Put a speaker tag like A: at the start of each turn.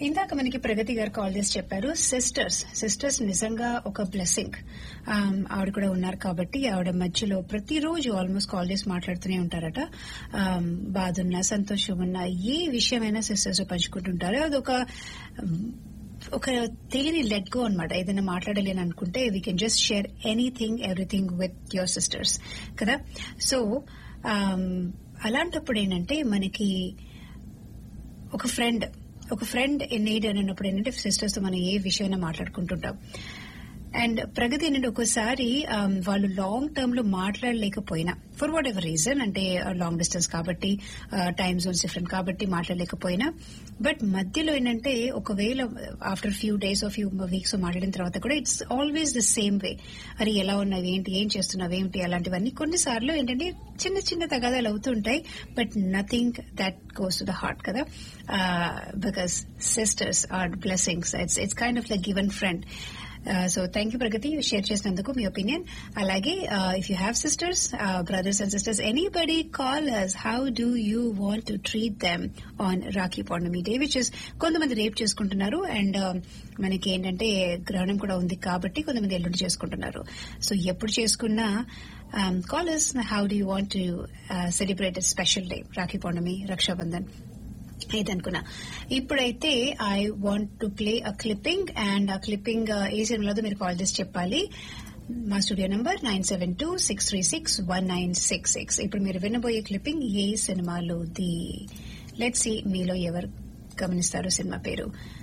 A: ఇందాక మనకి ప్రగతి గారు కాల్ చేసి చెప్పారు సిస్టర్స్ సిస్టర్స్ నిజంగా ఒక బ్లెస్సింగ్ ఆవిడ కూడా ఉన్నారు కాబట్టి ఆవిడ మధ్యలో ప్రతిరోజు ఆల్మోస్ట్ కాల్ చేసి మాట్లాడుతూనే ఉంటారట Um, బాధ ఉన్నా సంతోషం ఉన్నా ఏ విషయమైనా సిస్టర్స్ పంచుకుంటుంటారు అదొక um, ఒక తెలియని లెట్ గో అనమాట ఏదైనా మాట్లాడలేని అనుకుంటే we can just share anything everything with your sisters కదా సో అలాంటప్పుడు ఏంటంటే మనకి ఒక ఫ్రెండ్ ఒక ఫ్రెండ్ ఇన్ నీడ్ అని అన్నప్పుడు ఏంటంటే సిస్టర్స్ తో మనం ఏ విషయమైనా మాట్లాడుకుంటుంటాం అండ్ ప్రగతి ఏంటంటే ఒకసారి um, వాళ్ళు లాంగ్ టర్మ్ లో మాట్లాడలేకపోయినా ఫర్ వాట్ ఎవర్ రీజన్ అంటే లాంగ్ డిస్టెన్స్ కాబట్టి టైమ్ జోన్స్ డిఫరెంట్ కాబట్టి మాట్లాడలేకపోయినా బట్ మధ్యలో ఏంటంటే ఒకవేళ after few days of few weeks మాట్లాడిన తర్వాత కూడా it's always the same way అరే ఎలా ఉన్నావు ఏంటి ఏం చేస్తున్నావు ఏంటి అలాంటివన్నీ కొన్నిసార్లు ఏంటంటే చిన్న చిన్న తగాదాలు అవుతుంటాయి but nothing that goes to the heart కదా because sisters are blessings it's it's kind of like given friend so thank you Pragati share చేసినందుకు మీ ఒపీనియన్ అలాగే if you have sisters brothers and sisters anybody call us how do you want to treat them on Rakhi Pournami day which is కొంతమంది రేపు చేసుకుంటున్నారు and మనకి ఏంటంటే గ్రహణం కూడా ఉంది కాబట్టి కొంతమంది ఎల్లుండి చేసుకుంటున్నారు సో ఎప్పుడు చేసుకున్నా call us how do you want to celebrate special day Rakhi Pournami Rakshabandhan ఏదనుకున్నా ఇప్పుడైతే I want to play a clipping and ఆ క్లిప్పింగ్ ఏ సినిమాలో మీరు కాల్ చేసి చెప్పాలి మా studio number nine seven two six three six one nine six six ఇప్పుడు మీరు వినబోయే క్లిప్పింగ్ ఏ సినిమాలోది లెట్ సి మీలో ఎవరు గమనిస్తారు సినిమా పేరు